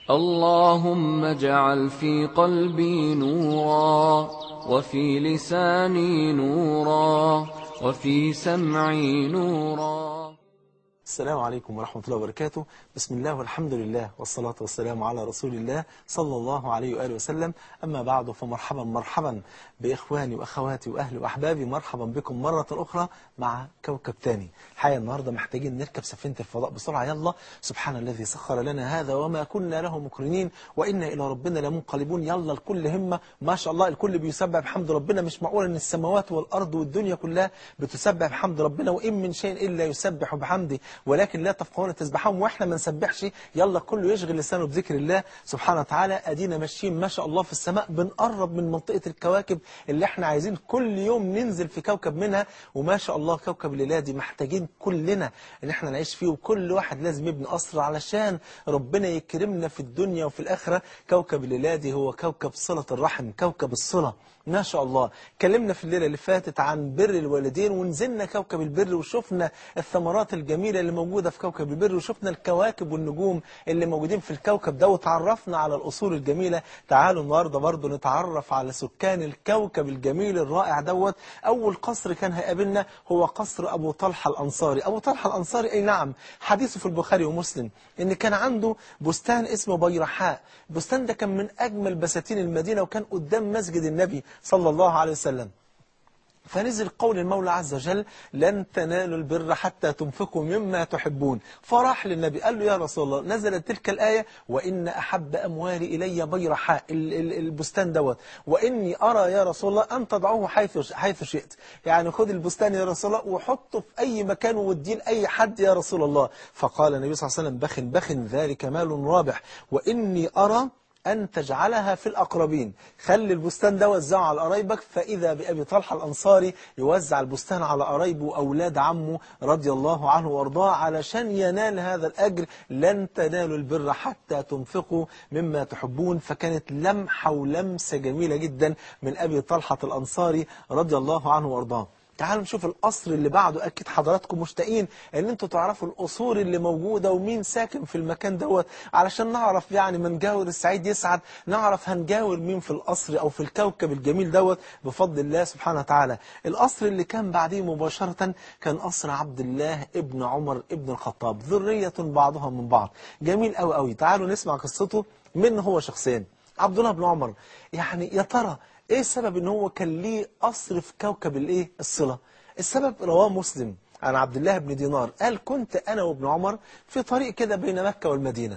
اللهم اجعل في قلبي نورا وفي لساني نورا وفي سمعي نورا السلام عليكم ورحمة الله وبركاته بسم الله والحمد لله والصلاة والسلام على رسول الله صلى الله عليه وآله وسلم أما بعد فمرحبا مرحبا بإخواني وأخواتي وأهلي وأحبابي مرحبا بكم مرة أخرى مع كوكب تاني الحقيقة النهاردة محتاجين نركب سفينة الفضاء بسرعة يلا سبحان الذي سخر لنا هذا وما كنا له مقرنين وإنا إلى ربنا لمنقلبون يلا الكل همة ما شاء الله الكل بيسبح بحمد ربنا مش معقول أن السماوات والأرض والدنيا كلها بتسبح بحمد ربنا وإن من شيء إلا يسبح بحمده ولكن لا تفقهون تسبحهم واحنا ما نسبحش يلا كله يشغل لسانه بذكر الله سبحانه وتعالى ادينا ماشيين ما شاء الله في السماء بنقرب من منطقة الكواكب اللي احنا عايزين كل يوم ننزل في كوكب منها وما شاء الله كوكب الليلة دي محتاجين كلنا ان احنا نعيش فيه وكل واحد لازم يبني قصر علشان ربنا يكرمنا في الدنيا وفي الآخرة كوكب الليلة دي هو كوكب صلة الرحم كوكب الصلة ما شاء الله كلمنا في الليلة اللي فاتت عن بر الوالدين ونزلنا كوكب البر وشفنا الثمرات الجميلة اللي موجودة في كوكب البر وشفنا الكواكب والنجوم اللي موجودين في الكوكب ده وتعرفنا على الأصول الجميلة تعالوا النهاردة برضو نتعرف على سكان الكوكب الجميل الرائع دوت أول قصر كان هيقابلنا هو قصر أبو طلحة الأنصاري أبو طلحة الأنصاري أي نعم حديثه في البخاري ومسلم إن كان عنده بستان اسمه بيرحاء البستان ده كان من أجمل بساتين المدينة وكان قدام مسجد النبي صلى الله عليه وسلم فنزل قول المولى عز وجل لن تنالوا البر حتى تنفقوا مما تحبون فراح للنبي قال له يا رسول الله نزلت تلك الآية وإن أحب أموالي إلي بيرحاء البستان دوت وإني أرى يا رسول الله أن تضعوه حيث, حيث شئت يعني خد البستان يا رسول الله وحطه في أي مكان واديه لأي حد يا رسول الله فقال النبي صلى الله عليه وسلم بخن بخن ذلك مال رابح وإني أرى أن تجعلها في الأقربين خلي البستان ده وزعه على قرايبك فإذا بأبي طلحة الأنصاري يوزع البستان على قرايبه وأولاد عمه رضي الله عنه وارضاه علشان ينال هذا الأجر لن تنالوا البر حتى تنفقوا مما تحبون فكانت لمحة ولمسة جميلة جدا من أبي طلحة الأنصاري رضي الله عنه وارضاه تعالوا نشوف القصر اللي بعده أكيد حضراتكم مشتاقين ان انتوا تعرفوا القصور اللي موجودة ومين ساكن في المكان دوت علشان نعرف يعني من جاور السعيد يسعد نعرف هنجاور مين في القصر او في الكوكب الجميل دوت بفضل الله سبحانه وتعالى القصر اللي كان بعديه مباشرة كان قصر عبد الله ابن عمر ابن الخطاب ذرية بعضها من بعض جميل قوي قوي تعالوا نسمع قصته من هو شخصيا عبد الله بن عمر يعني يا ترى ايه السبب ان هو كان ليه قصر في كوكب الايه الصلة السبب رواه مسلم عن عبد الله بن دينار قال كنت انا وابن عمر في طريق كده بين مكة والمدينة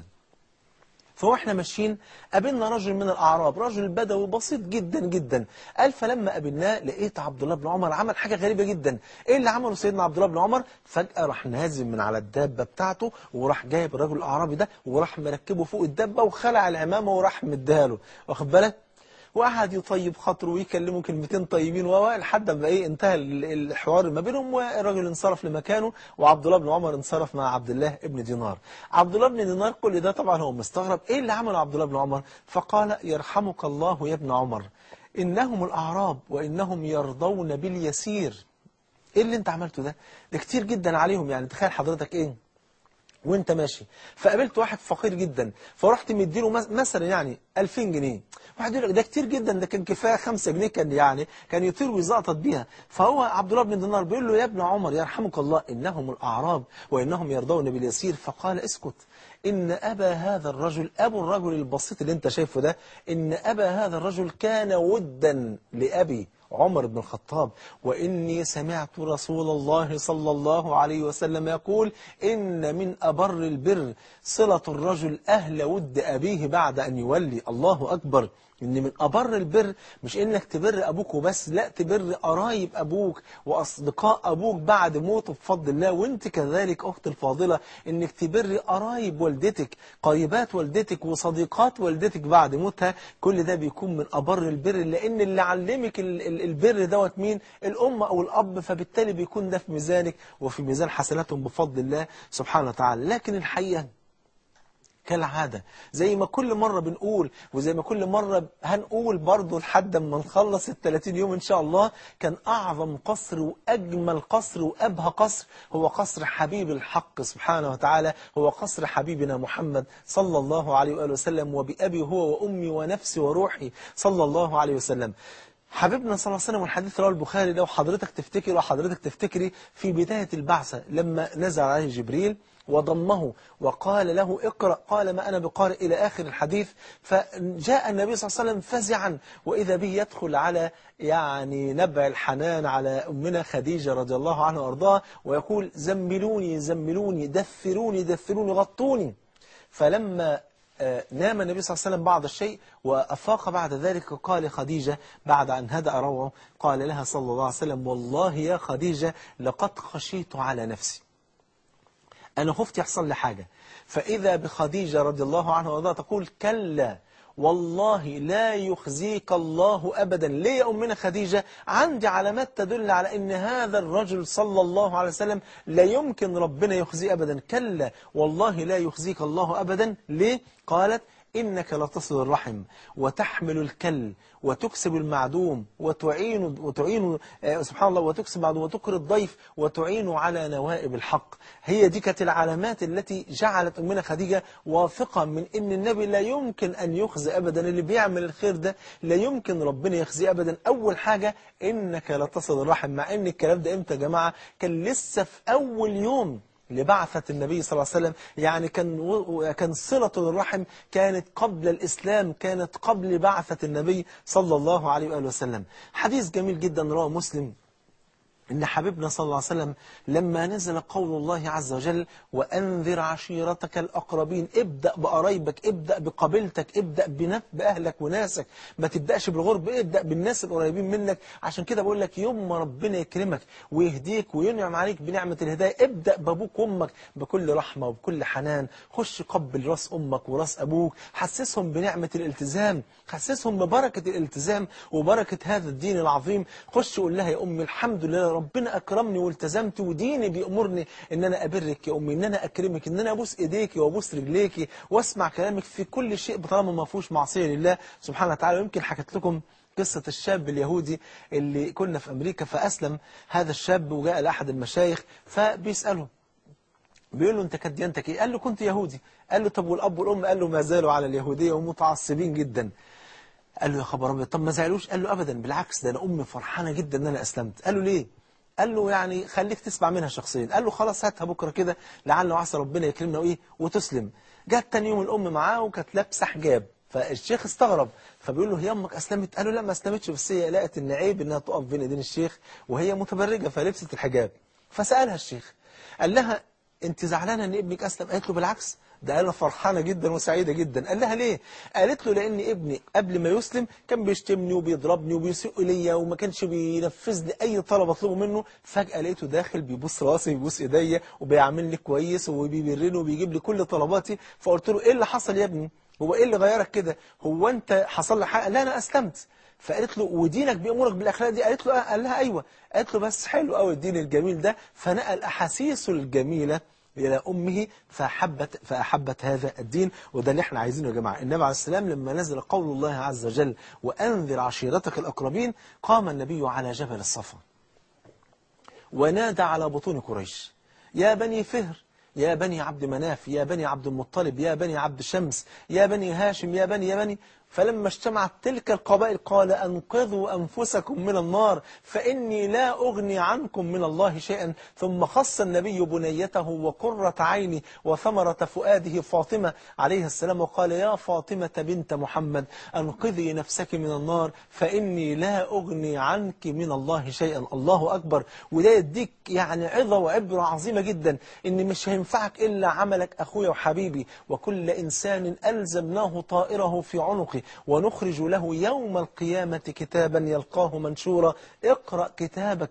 فواحنا ماشيين قابلنا رجل من الأعراب رجل بدوي بسيط جدا جدا قال فلما قابلناه لقيت عبد الله بن عمر عمل حاجة غريبة جدا ايه اللي عمله سيدنا عبد الله بن عمر فجأة راح نازل من على الدابة بتاعته وراح جايب الرجل الأعرابي ده وراح مركبه فوق الدابة وخلع العمامة وراح مديها له واخد بالك وقعد يطيب خاطره ويكلمه كلمتين طيبين لحد ما ايه انتهى الحوار ما بينهم والراجل انصرف لمكانه وعبد الله بن عمر انصرف مع عبد الله ابن دينار عبد الله بن دينار كل ده طبعا هو مستغرب ايه اللي عمله عبد الله بن عمر فقال يرحمك الله يا ابن عمر انهم الاعراب وانهم يرضون باليسير ايه اللي انت عملته ده ده كتير جدا عليهم يعني تخيل حضرتك ايه وانت ماشي فقابلت واحد فقير جدا فرحت مديله مثلا يعني 2000 جنيه واحد يقول لك ده كتير جدا ده كان كفايه 5 جنيه كان يعني كان يطير ويزقطط بيها فهو عبد الله بن دينار بيقول له يا ابن عمر يرحمك الله انهم الاعراب وانهم يرضون باليسير فقال اسكت إن أبا هذا الرجل أبو الرجل البسيط اللي انت شايفه ده إن أبا هذا الرجل كان ودا لأبي عمر بن الخطاب وإني سمعت رسول الله صلى الله عليه وسلم يقول إن من أبر البر صلة الرجل أهل ود أبيه بعد أن يولي الله أكبر إن من أبر البر مش إنك تبر أبوك وبس لا تبر قرايب أبوك وأصدقاء أبوك بعد موته بفضل الله وإنت كذلك أخت الفاضلة إنك تبر قرايب والدتك قريبات والدتك وصديقات والدتك بعد موتها كل ده بيكون من أبر البر لأن اللي علمك البر دوت مين الأم أو الأب فبالتالي بيكون ده في ميزانك وفي ميزان حسناتهم بفضل الله سبحانه وتعالى لكن الحقيقة كالعادة زي ما كل مرة بنقول وزي ما كل مرة هنقول برضو لحد ما نخلص ال 30 يوم إن شاء الله كان أعظم قصر وأجمل قصر وأبهى قصر هو قصر حبيب الحق سبحانه وتعالى هو قصر حبيبنا محمد صلى الله عليه وآله وسلم وبأبي هو وأمي ونفسي وروحي صلى الله عليه وسلم حبيبنا صلى الله عليه وسلم والحديث رواه البخاري لو حضرتك تفتكر وحضرتك تفتكري في بداية البعثة لما نزل عليه جبريل وضمه وقال له اقرأ قال ما أنا بقارئ إلى آخر الحديث فجاء النبي صلى الله عليه وسلم فزعا وإذا به يدخل على يعني نبع الحنان على أمنا خديجة رضي الله عنها وأرضاها ويقول زملوني زملوني دثروني دثروني غطوني فلما نام النبي صلى الله عليه وسلم بعض الشيء وأفاق بعد ذلك قال خديجة بعد أن هدأ روعه قال لها صلى الله عليه وسلم والله يا خديجة لقد خشيت على نفسي أنا خفت يحصل لي حاجة فإذا بخديجة رضي الله عنها وارضاها تقول كلا والله لا يخزيك الله أبدا ليه يا أمنا خديجة عندي علامات تدل على أن هذا الرجل صلى الله عليه وسلم لا يمكن ربنا يخزيه أبدا كلا والله لا يخزيك الله أبدا ليه قالت إنك لتصل الرحم وتحمل الكل وتكسب المعدوم وتعين وتعين آه، سبحان الله وتكسب المعدوم وتقر الضيف وتعين على نوائب الحق هي دي كانت العلامات التي جعلت أمنا خديجة واثقة من إن النبي لا يمكن أن يخزي أبدا اللي بيعمل الخير ده لا يمكن ربنا يخزيه أبدا أول حاجة إنك لتصل الرحم مع إن الكلام ده إمتى يا جماعة كان لسه في أول يوم لبعثة النبي صلى الله عليه وسلم يعني كان و- كان صلة الرحم كانت قبل الإسلام كانت قبل بعثة النبي صلى الله عليه وآله وسلم حديث جميل جدا رواه مسلم إن حبيبنا صلى الله عليه وسلم لما نزل قول الله عز وجل وأنذر عشيرتك الأقربين ابدأ بقرايبك ابدأ بقبيلتك ابدأ بنف بأهلك وناسك ما تبدأش بالغرب ابدأ بالناس القريبين منك عشان كده بقول لك يوم ما ربنا يكرمك ويهديك وينعم عليك بنعمة الهداية ابدأ بأبوك وأمك بكل رحمة وبكل حنان خش قبل راس أمك وراس أبوك حسسهم بنعمة الالتزام حسسهم ببركة الالتزام وبركة هذا الدين العظيم خش قول لها يا أمي الحمد لله ربنا أكرمني والتزمت وديني بيأمرني إن أنا أبرك يا أمي إن أنا أكرمك إن أنا أبوس إيديك وأبوس رجليك وأسمع كلامك في كل شيء طالما ما فيهوش معصية لله سبحانه وتعالى ويمكن حكيت لكم قصة الشاب اليهودي اللي كنا في أمريكا فأسلم هذا الشاب وجاء لأحد المشايخ فبيسأله بيقول له انت كانت ديانتك ايه قال له كنت يهودي قال له طب والاب والام قال له ما زالوا على اليهوديه ومتعصبين جدا قال له يا خبر ابيض طب ما زعلوش قال له ابدا بالعكس ده انا امي فرحانه جدا ان انا اسلمت قال له ليه قال له يعني خليك تسمع منها شخصيا قال له خلاص هاتها بكره كده لعل وعسى ربنا يكرمنا وايه وتسلم جت تاني يوم الام معاه وكانت لابسه حجاب فالشيخ استغرب فبيقول له هي امك اسلمت قال له لا ما اسلمتش بس هي لقت ان عيب انها تقف بين ايدين الشيخ وهي متبرجه فلبست الحجاب فسالها الشيخ قال لها انت زعلانه ان ابنك اسلم قالت له بالعكس ده انا فرحانه جدا وسعيده جدا قال لها ليه قالت له لان ابني قبل ما يسلم كان بيشتمني وبيضربني وبيسيء ليا وما كانش بينفذ لي اي طلب اطلبه منه فجاه لقيته داخل بيبوس راسي وبيبوس ايديا وبيعامل لي كويس وبيبرني وبيجيب لي كل طلباتي فقلت له ايه اللي حصل يا ابني هو ايه اللي غيرك كده هو انت حصل لك حاجه لا انا اسلمت فقالت له ودينك بيأمرك بالأخلاق دي قالت له آه قال لها أيوة قالت له بس حلو قوي الدين الجميل ده فنقل أحاسيسه الجميلة إلى أمه فأحبت, فأحبت هذا الدين وده اللي احنا عايزينه يا جماعة النبي عليه السلام لما نزل قول الله عز وجل وأنذر عشيرتك الأقربين قام النبي على جبل الصفا ونادى على بطون قريش يا بني فهر يا بني عبد مناف يا بني عبد المطلب يا بني عبد شمس يا بني هاشم يا بني يا بني فلما اجتمعت تلك القبائل قال أنقذوا أنفسكم من النار فإني لا أغني عنكم من الله شيئا ثم خص النبي بنيته وقرة عيني وثمرة فؤاده فاطمة عليه السلام وقال يا فاطمة بنت محمد أنقذي نفسك من النار فإني لا أغني عنك من الله شيئا الله أكبر وده يديك يعني عظة وعبرة عظيمة جدا إن مش هينفعك إلا عملك أخويا وحبيبي وكل إنسان ألزمناه طائره في عنقه ونخرج له يوم القيامة كتابا يلقاه منشورا اقرأ كتابك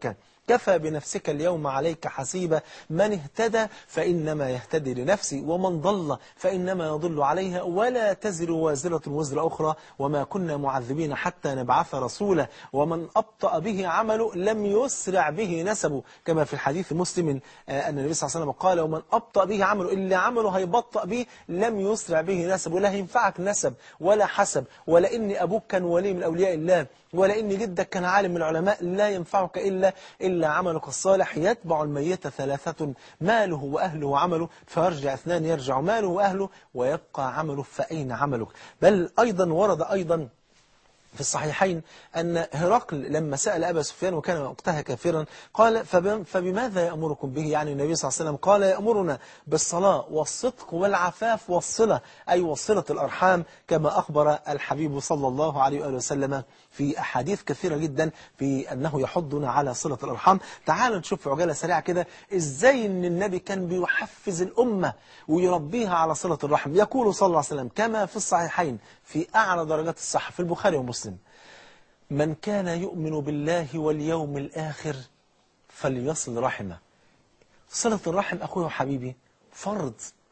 كفى بنفسك اليوم عليك حسيبا من اهتدى فإنما يهتدي لنفسه ومن ضل فإنما يضل عليها ولا تزر وازرة وزر أخرى وما كنا معذبين حتى نبعث رسولا ومن أبطأ به عمله لم يسرع به نسبه كما في الحديث مسلم آه، أن النبي صلى الله عليه وسلم قال ومن أبطأ به عمله اللي عمله هيبطأ به لم يسرع به نسبه لا هينفعك نسب ولا حسب ولا إن أبوك كان ولي من أولياء الله ولا إن جدك كان عالم من العلماء لا ينفعك إلا إلا عملك الصالح يتبع الميت ثلاثة ماله وأهله وعمله فيرجع اثنان يرجع ماله وأهله ويبقى عمله فأين عملك بل أيضا ورد أيضا في الصحيحين أن هرقل لما سأل أبا سفيان وكان وقتها كافرا قال فب- فبماذا يأمركم به يعني النبي صلى الله عليه وسلم قال يأمرنا بالصلاة والصدق والعفاف والصلة أي وصلة الأرحام كما أخبر الحبيب صلى الله عليه وآله وسلم في أحاديث كثيرة جدا في أنه يحضنا على صلة الأرحام تعالوا نشوف في عجالة سريعة كده إزاي أن النبي كان بيحفز الأمة ويربيها على صلة الرحم يقول صلى الله عليه وسلم كما في الصحيحين في أعلى درجات الصحة في البخاري ومسلم من كان يؤمن بالله واليوم الآخر فليصل رحمه صلة الرحم أخوي وحبيبي فرض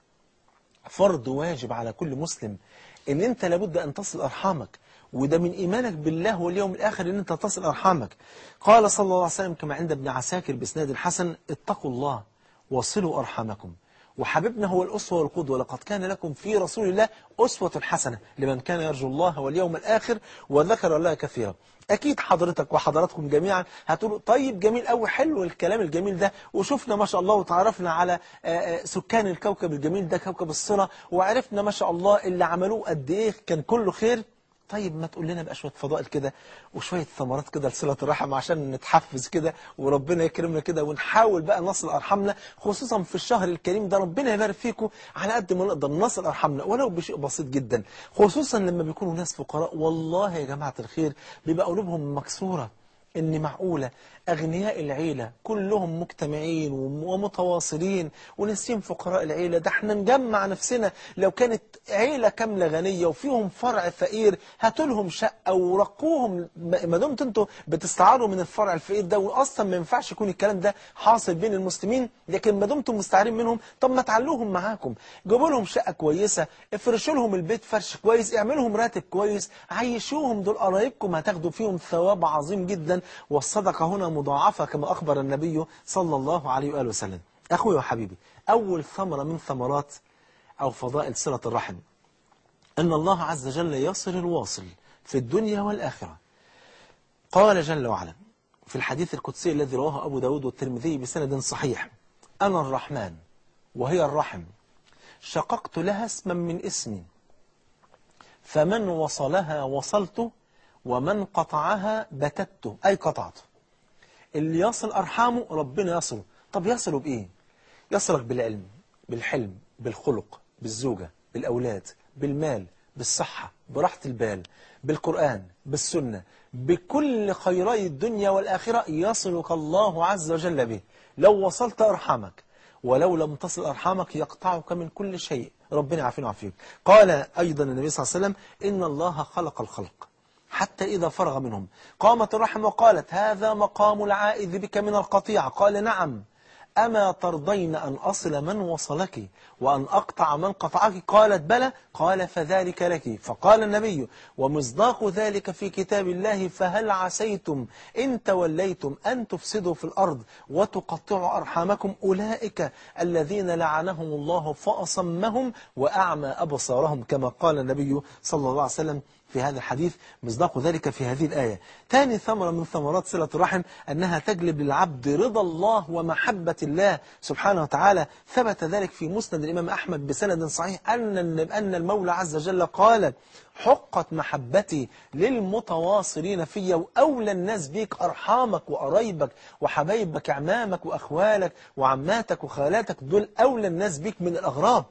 فرض واجب على كل مسلم ان انت لابد ان تصل ارحامك وده من ايمانك بالله واليوم الاخر ان انت تصل ارحامك قال صلى الله عليه وسلم كما عند ابن عساكر باسناد الحسن اتقوا الله وصلوا ارحامكم وحبيبنا هو الأسوة والقدوة لقد كان لكم في رسول الله أسوة حسنة لمن كان يرجو الله واليوم الآخر وذكر الله كثيرا أكيد حضرتك وحضراتكم جميعا هتقولوا طيب جميل قوي حلو الكلام الجميل ده وشفنا ما شاء الله وتعرفنا على آه، آه، سكان الكوكب الجميل ده كوكب الصلة وعرفنا ما شاء الله اللي عملوه قد إيه كان كله خير طيب ما تقول لنا بقى شوية فضائل كده وشوية ثمرات كده لصلة الرحم عشان نتحفز كده وربنا يكرمنا كده ونحاول بقى نصل أرحامنا خصوصا في الشهر الكريم ده ربنا يبارك فيكم على قد ما نقدر نصل أرحامنا ولو بشيء بسيط جدا خصوصا لما بيكونوا ناس فقراء والله يا جماعة الخير بيبقى قلوبهم مكسورة إن معقولة أغنياء العيلة كلهم مجتمعين ومتواصلين ونسيم فقراء العيلة ده احنا نجمع نفسنا لو كانت عيلة كاملة غنية وفيهم فرع فقير هاتوا لهم شقة ورقوهم ما دمت انتوا بتستعاروا من الفرع الفقير ده واصلا ما ينفعش يكون الكلام ده حاصل بين المسلمين لكن ما دمتم مستعارين منهم طب ما تعلوهم معاكم جيبوا لهم شقة كويسة افرشوا لهم البيت فرش كويس اعملوا لهم راتب كويس عيشوهم دول قرايبكم هتاخدوا فيهم ثواب عظيم جدا والصدقة هنا مضاعفة كما أخبر النبي صلى الله عليه وآله وسلم أخوي وحبيبي أول ثمرة من ثمرات أو فضائل صلة الرحم أن الله عز وجل يصل الواصل في الدنيا والآخرة قال جل وعلا في الحديث القدسي الذي رواه أبو داود والترمذي بسند صحيح أنا الرحمن وهي الرحم شققت لها اسما من اسمي فمن وصلها وصلته ومن قطعها بتته أي قطعته اللي يصل أرحامه ربنا يصله طب يصله بإيه يصلك بالعلم بالحلم بالخلق بالزوجة بالأولاد بالمال بالصحة براحة البال بالقرآن بالسنة بكل خيري الدنيا والآخرة يصلك الله عز وجل به لو وصلت أرحامك ولو لم تصل أرحامك يقطعك من كل شيء ربنا يعافينا ويعافيك قال أيضا النبي صلى الله عليه وسلم إن الله خلق الخلق حتى إذا فرغ منهم قامت الرحم وقالت هذا مقام العائذ بك من القطيع قال نعم أما ترضين أن أصل من وصلك وأن أقطع من قطعك قالت بلى قال فذلك لك فقال النبي ومصداق ذلك في كتاب الله فهل عسيتم إن توليتم أن تفسدوا في الأرض وتقطعوا أرحامكم أولئك الذين لعنهم الله فأصمهم وأعمى أبصارهم كما قال النبي صلى الله عليه وسلم في هذا الحديث مصداق ذلك في هذه الآية ثاني ثمرة من ثمرات صلة الرحم أنها تجلب للعبد رضا الله ومحبة الله سبحانه وتعالى ثبت ذلك في مسند الإمام أحمد بسند صحيح أن أن المولى عز وجل قال حقت محبتي للمتواصلين في وأولى الناس بيك أرحامك وقرايبك وحبايبك عمامك وأخوالك وعماتك وخالاتك دول أولى الناس بيك من الأغراب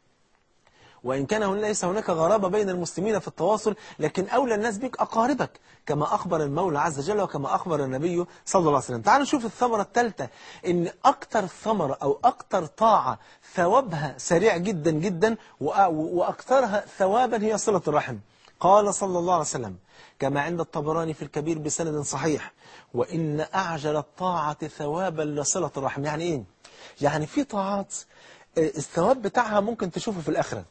وإن كان هن ليس هناك غرابة بين المسلمين في التواصل لكن أولى الناس بك أقاربك كما أخبر المولى عز وجل وكما أخبر النبي صلى الله عليه وسلم تعالوا نشوف الثمرة الثالثة إن أكتر ثمرة أو أكتر طاعة ثوابها سريع جدا جدا وأكثرها ثوابا هي صلة الرحم قال صلى الله عليه وسلم كما عند الطبراني في الكبير بسند صحيح وإن أعجل الطاعة ثوابا لصلة الرحم يعني إيه؟ يعني في طاعات آه، الثواب بتاعها ممكن تشوفه في الآخرة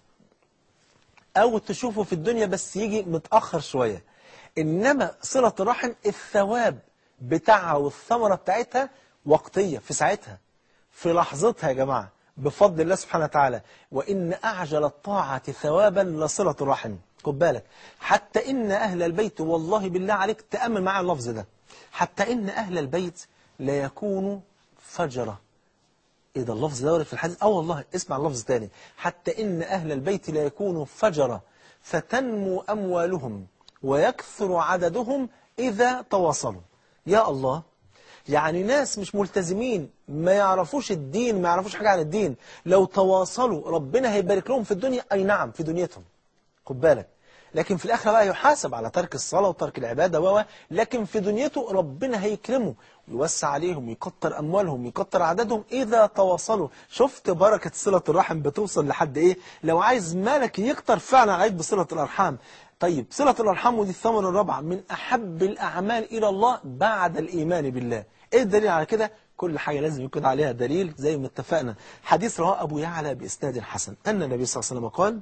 أو تشوفه في الدنيا بس يجي متأخر شوية إنما صلة الرحم الثواب بتاعها والثمرة بتاعتها وقتية في ساعتها في لحظتها يا جماعة بفضل الله سبحانه وتعالى وإن أعجل الطاعة ثوابا لصلة الرحم خد بالك حتى إن أهل البيت والله بالله عليك تأمل مع اللفظ ده حتى إن أهل البيت لا يكونوا فجرة إيه ده اللفظ ده ورد في الحديث اه والله اسمع اللفظ تاني حتى إن أهل البيت لا يكونوا فجرة فتنمو أموالهم ويكثر عددهم إذا تواصلوا يا الله يعني ناس مش ملتزمين ما يعرفوش الدين ما يعرفوش حاجة عن الدين لو تواصلوا ربنا هيبارك لهم في الدنيا أي نعم في دنيتهم خد بالك لكن في الآخرة بقى يحاسب على ترك الصلاة وترك العبادة و لكن في دنيته ربنا هيكرمه ويوسع عليهم ويكتر أموالهم ويكتر عددهم إذا تواصلوا شفت بركة صلة الرحم بتوصل لحد إيه لو عايز مالك يكتر فعلا عليك بصلة الأرحام طيب صلة الأرحام ودي الثمرة الرابعة من أحب الأعمال إلى الله بعد الإيمان بالله إيه الدليل على كده كل حاجة لازم يكون عليها دليل زي ما اتفقنا حديث رواه أبو يعلى بإسناد حسن أن النبي صلى الله عليه وسلم قال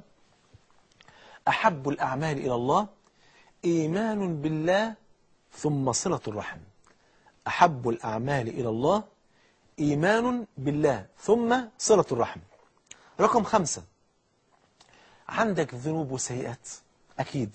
أحب الأعمال إلى الله إيمان بالله ثم صلة الرحم أحب الأعمال إلى الله إيمان بالله ثم صلة الرحم رقم خمسة عندك ذنوب وسيئات أكيد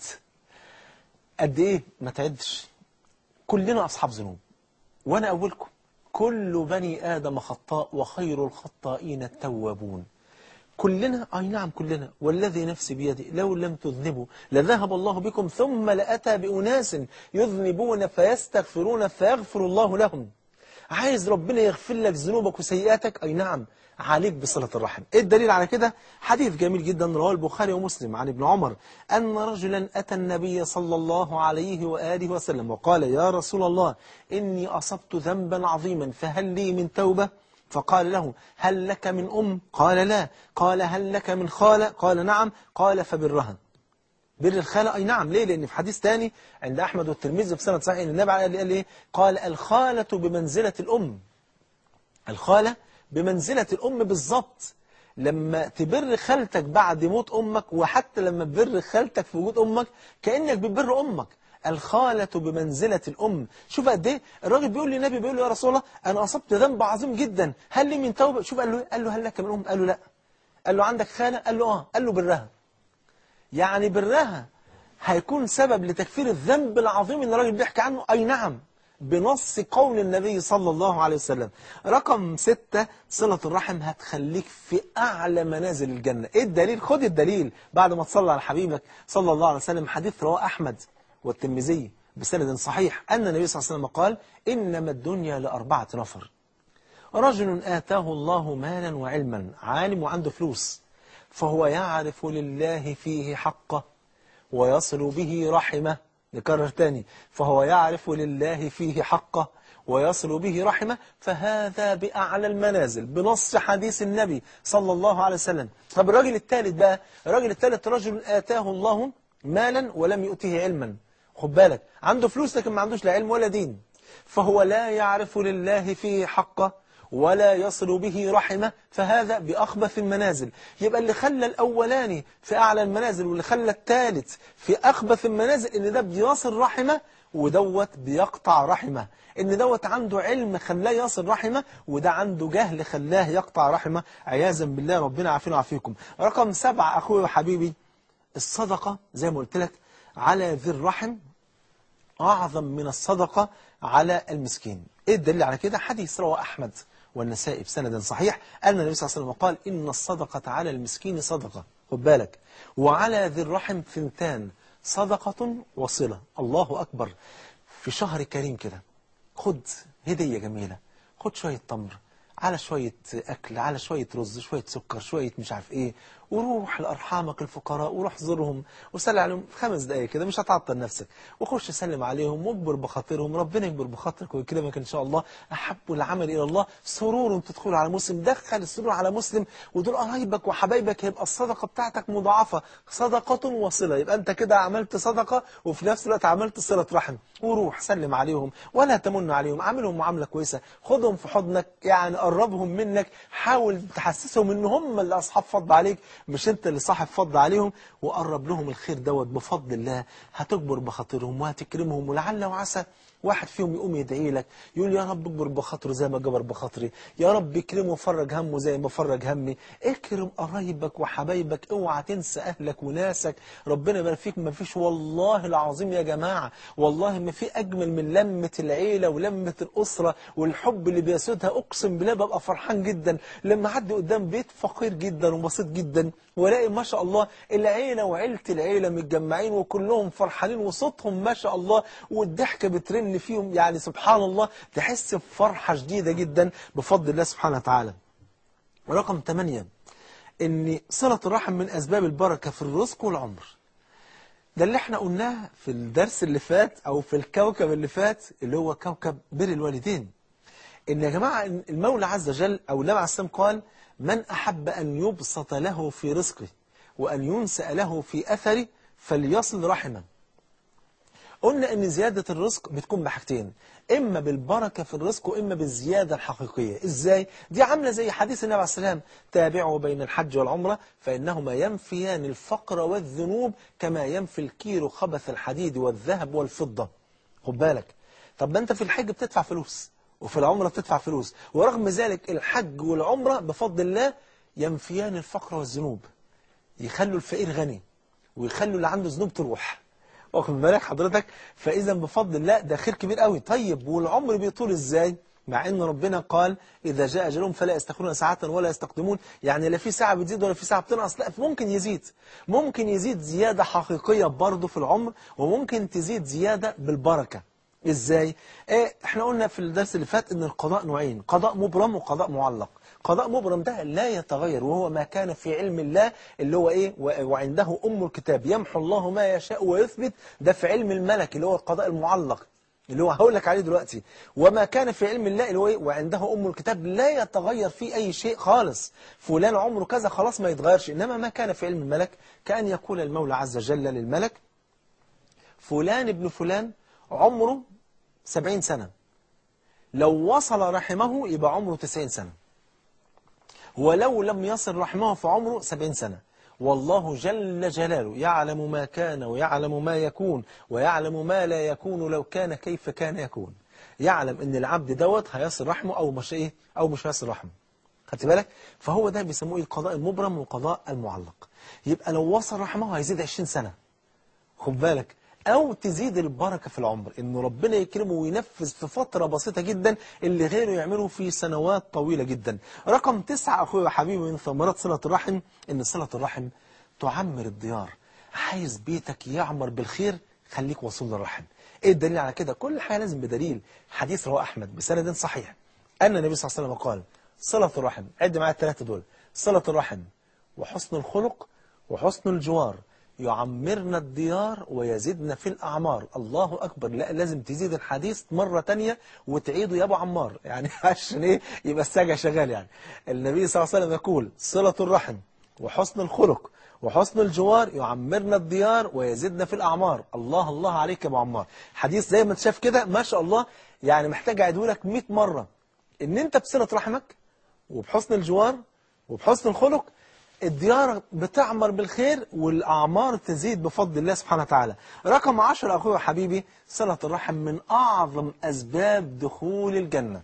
قد إيه ما تعدش كلنا أصحاب ذنوب وأنا أولكم كل بني آدم خطاء وخير الخطائين التوابون كلنا أي نعم كلنا والذي نفسي بيده لو لم تذنبوا لذهب الله بكم ثم لأتى بأناس يذنبون فيستغفرون فيغفر الله لهم عايز ربنا يغفر لك ذنوبك وسيئاتك أي نعم عليك بصلة الرحم إيه الدليل على كده حديث جميل جدا رواه البخاري ومسلم عن ابن عمر أن رجلا أتى النبي صلى الله عليه وآله وسلم وقال يا رسول الله إني أصبت ذنبا عظيما فهل لي من توبة فقال له هل لك من أم قال لا قال هل لك من خالة قال نعم قال فبرها بر الخالة أي نعم ليه لأن في حديث تاني عند أحمد والترمذي في سنة صحيح النبي قال قال إيه قال الخالة بمنزلة الأم الخالة بمنزلة الأم بالظبط لما تبر خالتك بعد موت أمك وحتى لما تبر خالتك في وجود أمك كأنك بتبر أمك الخالة بمنزلة الأم شوف قد ايه الراجل بيقول للنبي بيقول له يا رسول الله أنا أصبت ذنب عظيم جدا هل لي من توبة شوف قال له قال له هل لك من أم قال له لا قال له عندك خالة قال له آه قال له برها يعني برها هيكون سبب لتكفير الذنب العظيم اللي الراجل بيحكي عنه أي نعم بنص قول النبي صلى الله عليه وسلم رقم ستة صلة الرحم هتخليك في أعلى منازل الجنة إيه الدليل خد الدليل بعد ما تصلى على حبيبك صلى الله عليه وسلم حديث رواه أحمد والترمذي بسند صحيح أن النبي صلى الله عليه وسلم قال إنما الدنيا لأربعة نفر رجل آتاه الله مالا وعلما عالم وعنده فلوس فهو يعرف لله فيه حقه ويصل به رحمه نكرر تاني فهو يعرف لله فيه حقه ويصل به رحمه فهذا بأعلى المنازل بنص حديث النبي صلى الله عليه وسلم طب الراجل الثالث بقى الراجل الثالث رجل آتاه الله مالا ولم يؤته علما خد بالك عنده فلوس لكن ما عندوش لا علم ولا دين فهو لا يعرف لله فيه حقه ولا يصل به رحمه فهذا بأخبث المنازل يبقى اللي خلى الأولاني في أعلى المنازل واللي خلى الثالث في أخبث المنازل إن ده بيصل رحمه ودوت بيقطع رحمه إن دوت عنده علم خلاه يصل رحمه وده عنده جهل خلاه يقطع رحمه عياذا بالله ربنا عافينا وعافيكم رقم سبعة أخوي وحبيبي الصدقة زي ما قلت لك على ذي الرحم أعظم من الصدقة على المسكين إيه الدليل على كده حديث رواه أحمد والنسائي بسند صحيح أن النبي صلى الله عليه وسلم قال إن الصدقة على المسكين صدقة خد بالك وعلى ذي الرحم ثنتان صدقة وصلة الله أكبر في شهر كريم كده خد هدية جميلة خد شوية تمر على شوية أكل على شوية رز شوية سكر شوية مش عارف إيه وروح لأرحامك الفقراء وروح زورهم وسلم عليهم في خمس دقايق كده مش هتعطل نفسك وخش سلم عليهم واكبر بخاطرهم ربنا يكبر بخاطرك ويكرمك إن شاء الله أحب العمل إلى الله سرور تدخل على مسلم دخل السرور على مسلم ودول قرايبك وحبايبك هيبقى الصدقة بتاعتك مضاعفة صدقة وصلة يبقى أنت كده عملت صدقة وفي نفس الوقت عملت صلة رحم وروح سلم عليهم ولا تمن عليهم عاملهم معاملة كويسة خدهم في حضنك يعني قربهم منك حاول تحسسهم ان هم اللي اصحاب فضل عليك مش انت اللي صاحب فضل عليهم وقرب لهم الخير دوت بفضل الله هتكبر بخاطرهم وهتكرمهم ولعل وعسى واحد فيهم يقوم يدعي لك يقول يا رب اكبر بخاطره زي ما جبر بخاطري يا رب اكرمه وفرج همه زي ما فرج همي اكرم قرايبك وحبايبك اوعى تنسى اهلك وناسك ربنا يبارك فيك ما فيش والله العظيم يا جماعه والله ما في اجمل من لمه العيله ولمه الاسره والحب اللي بيسودها اقسم بالله ببقى فرحان جدا لما اعدي قدام بيت فقير جدا وبسيط جدا والاقي ما شاء الله العيله وعيله العيله متجمعين وكلهم فرحانين وصوتهم ما شاء الله والضحكه بترن فيهم يعني سبحان الله تحس بفرحه شديده جدا بفضل الله سبحانه وتعالى رقم 8 ان صله الرحم من اسباب البركه في الرزق والعمر ده اللي احنا قلناه في الدرس اللي فات او في الكوكب اللي فات اللي هو كوكب بر الوالدين ان يا جماعه المولى عز وجل او النبي عليه السلام قال من احب ان يبسط له في رزقه وان ينسأ له في اثره فليصل رحمه قلنا ان زيادة الرزق بتكون بحاجتين اما بالبركة في الرزق واما بالزيادة الحقيقية ازاي دي عاملة زي حديث النبي عليه السلام تابعوا بين الحج والعمرة فانهما ينفيان الفقر والذنوب كما ينفي الكير خبث الحديد والذهب والفضة خد بالك طب ما انت في الحج بتدفع فلوس وفي العمرة بتدفع فلوس ورغم ذلك الحج والعمرة بفضل الله ينفيان الفقر والذنوب يخلوا الفقير غني ويخلوا اللي عنده ذنوب تروح واخد بالك حضرتك فاذا بفضل الله ده خير كبير قوي طيب والعمر بيطول ازاي مع ان ربنا قال اذا جاء اجلهم فلا يستخرون ساعه ولا يستقدمون يعني لا في ساعه بتزيد ولا في ساعه بتنقص لا ممكن يزيد ممكن يزيد زياده حقيقيه برضه في العمر وممكن تزيد زياده بالبركه ازاي ايه احنا قلنا في الدرس اللي فات ان القضاء نوعين قضاء مبرم وقضاء معلق قضاء مبرم ده لا يتغير وهو ما كان في علم الله اللي هو ايه وعنده ام الكتاب يمحو الله ما يشاء ويثبت ده في علم الملك اللي هو القضاء المعلق اللي هو هقول لك عليه دلوقتي وما كان في علم الله اللي هو ايه وعنده ام الكتاب لا يتغير فيه اي شيء خالص فلان عمره كذا خلاص ما يتغيرش انما ما كان في علم الملك كان يقول المولى عز وجل للملك فلان ابن فلان عمره سبعين سنة لو وصل رحمه يبقى عمره تسعين سنة ولو لم يصل رحمه فعمره سبعين سنة والله جل جلاله يعلم ما كان ويعلم ما يكون ويعلم ما لا يكون لو كان كيف كان يكون يعلم ان العبد دوت هيصل رحمه او مش ايه او مش هيصل رحمه خدت بالك فهو ده بيسموه القضاء المبرم والقضاء المعلق يبقى لو وصل رحمه هيزيد 20 سنة خد بالك أو تزيد البركة في العمر إن ربنا يكرمه وينفذ في فترة بسيطة جدا اللي غيره يعمله في سنوات طويلة جدا رقم تسعة أخوي وحبيبي من ثمرات صلة الرحم إن صلة الرحم تعمر الديار عايز بيتك يعمر بالخير خليك وصول للرحم إيه الدليل على كده كل حاجة لازم بدليل حديث رواه أحمد بسند صحيح أن النبي صلى الله عليه وسلم قال صلة الرحم عد معايا الثلاثة دول صلة الرحم وحسن الخلق وحسن الجوار يعمرنا الديار ويزيدنا في الأعمار الله أكبر لا لازم تزيد الحديث مرة تانية وتعيده يا أبو عمار يعني عشان إيه يبقى الساجع شغال يعني النبي صلى الله عليه وسلم يقول صلة الرحم وحسن الخلق وحسن الجوار يعمرنا الديار ويزيدنا في الأعمار الله الله عليك يا أبو عمار حديث زي ما انت شايف كده ما شاء الله يعني محتاج أعيده لك 100 مرة إن أنت بصلة رحمك وبحسن الجوار وبحسن الخلق الديار بتعمر بالخير والأعمار تزيد بفضل الله سبحانه وتعالى رقم عشر أخوي وحبيبي صلة الرحم من أعظم أسباب دخول الجنة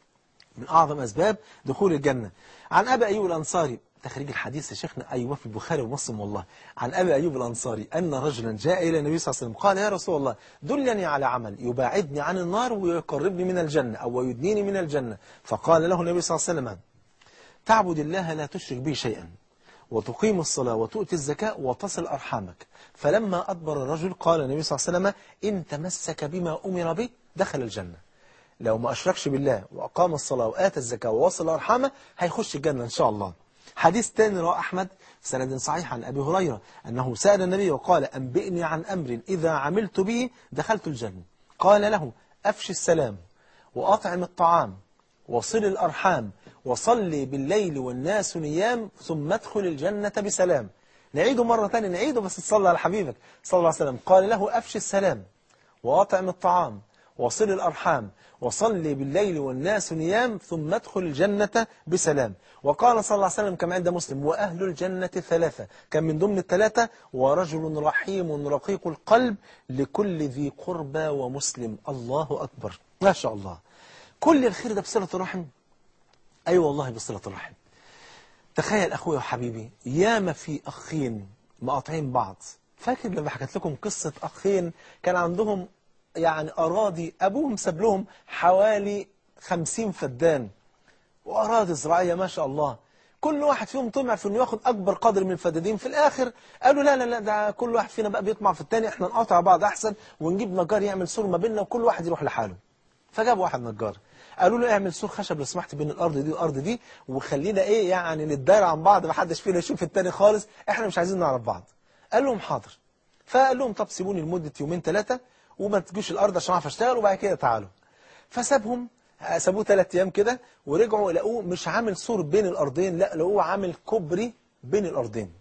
من أعظم أسباب دخول الجنة عن أبي أيوب الأنصاري تخريج الحديث يا شيخنا أيوة في البخاري ومسلم والله عن أبي أيوب الأنصاري أن رجلا جاء إلى النبي صلى الله عليه وسلم قال يا رسول الله دلني على عمل يباعدني عن النار ويقربني من الجنة أو يدنيني من الجنة فقال له النبي صلى الله عليه وسلم تعبد الله لا تشرك به شيئا وتقيم الصلاة وتؤتي الزكاة وتصل أرحامك فلما أدبر الرجل قال النبي صلى الله عليه وسلم إن تمسك بما أمر به دخل الجنة لو ما أشركش بالله وأقام الصلاة وآتى الزكاة ووصل أرحامه هيخش الجنة إن شاء الله حديث تاني رواه أحمد سند صحيح عن أبي هريرة أنه سأل النبي وقال أنبئني عن أمر إذا عملت به دخلت الجنة قال له أفشي السلام وأطعم الطعام وصل الأرحام وصلي بالليل والناس نيام ثم ادخل الجنة بسلام نعيده مرة ثانية نعيده بس تصلى على حبيبك صلى الله عليه وسلم قال له أفشي السلام وأطعم الطعام وصل الأرحام وصلي بالليل والناس نيام ثم ادخل الجنة بسلام وقال صلى الله عليه وسلم كما عند مسلم وأهل الجنة ثلاثة كان من ضمن الثلاثة ورجل رحيم رقيق القلب لكل ذي قربى ومسلم الله أكبر ما شاء الله كل الخير ده بصلة الرحم أي أيوة والله بصلة الرحم تخيل أخوي وحبيبي ياما في أخين مقاطعين بعض فاكر لما حكيت لكم قصة أخين كان عندهم يعني أراضي أبوهم ساب لهم حوالي خمسين فدان وأراضي زراعية ما شاء الله كل واحد فيهم طمع في انه ياخد اكبر قدر من الفدادين في الاخر قالوا لا لا لا ده كل واحد فينا بقى بيطمع في الثاني احنا نقاطع بعض احسن ونجيب نجار يعمل سور ما بيننا وكل واحد يروح لحاله فجابوا واحد نجار قالوا له اعمل سور خشب لو سمحت بين الارض دي والارض دي وخلينا ايه يعني نتداير عن بعض ما حدش فينا يشوف الثاني خالص احنا مش عايزين نعرف بعض قال لهم حاضر فقال لهم طب سيبوني لمده يومين ثلاثه وما تجوش الارض عشان اعرف اشتغل وبعد كده تعالوا فسابهم سابوه ثلاث ايام كده ورجعوا لقوه مش عامل سور بين الارضين لا لقوه عامل كوبري بين الارضين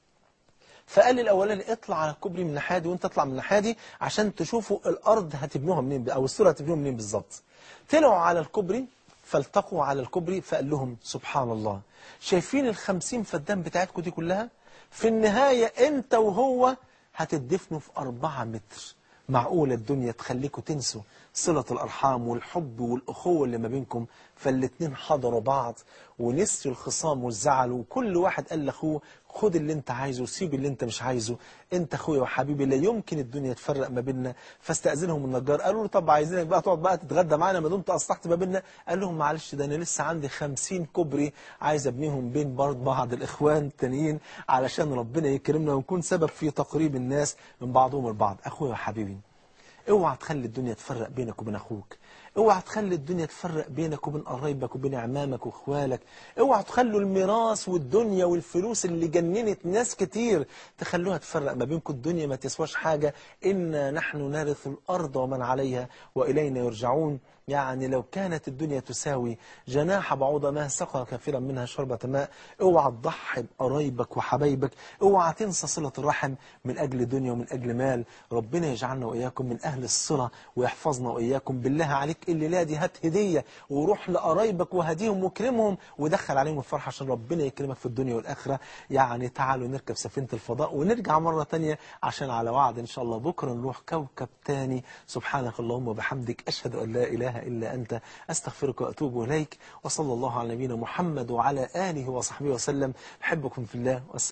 فقال الاولاني اطلع على الكوبري من ناحيه وانت اطلع من ناحيه عشان تشوفوا الارض هتبنوها منين او السور هتبنوها منين بالظبط طلعوا على الكوبري فالتقوا على الكوبري فقال لهم سبحان الله شايفين الخمسين فدان بتاعتكم دي كلها في النهاية انت وهو هتدفنوا في أربعة متر معقولة الدنيا تخليكم تنسوا صلة الأرحام والحب والأخوة اللي ما بينكم فالاتنين حضروا بعض ونسيوا الخصام والزعل وكل واحد قال لأخوه خد اللي انت عايزه وسيب اللي انت مش عايزه انت اخويا وحبيبي لا يمكن الدنيا تفرق ما بيننا فاستأذنهم النجار قالوا له طب عايزينك بقى تقعد بقى تتغدى معانا ما دمت اصلحت ما بيننا قال لهم معلش ده انا لسه عندي 50 كوبري عايز ابنيهم بين برض بعض الاخوان التانيين علشان ربنا يكرمنا ونكون سبب في تقريب الناس من بعضهم البعض اخويا وحبيبي اوعى تخلي الدنيا تفرق بينك وبين اخوك اوعى تخلي الدنيا تفرق بينك وبين قرايبك وبين عمامك واخوالك اوعى تخلوا الميراث والدنيا والفلوس اللي جننت ناس كتير تخلوها تفرق ما بينكم الدنيا ما تسواش حاجة إنا نحن نرث الأرض ومن عليها وإلينا يرجعون يعني لو كانت الدنيا تساوي جناح بعوضة ما سقى كثيرا منها شربة ماء اوعى تضحي بقرايبك وحبايبك اوعى تنسى صلة الرحم من أجل دنيا ومن أجل مال ربنا يجعلنا وإياكم من أهل الصلة ويحفظنا وإياكم بالله عليك الليلة دي هات هدية وروح لقرايبك وهديهم واكرمهم ودخل عليهم الفرحة عشان ربنا يكرمك في الدنيا والآخرة يعني تعالوا نركب سفينة الفضاء ونرجع مرة تانية عشان على وعد إن شاء الله بكرة نروح كوكب تاني سبحانك اللهم وبحمدك أشهد أن لا إله إلا أنت أستغفرك وأتوب إليك وصلى الله على نبينا محمد وعلى آله وصحبه وسلم أحبكم في الله والسلام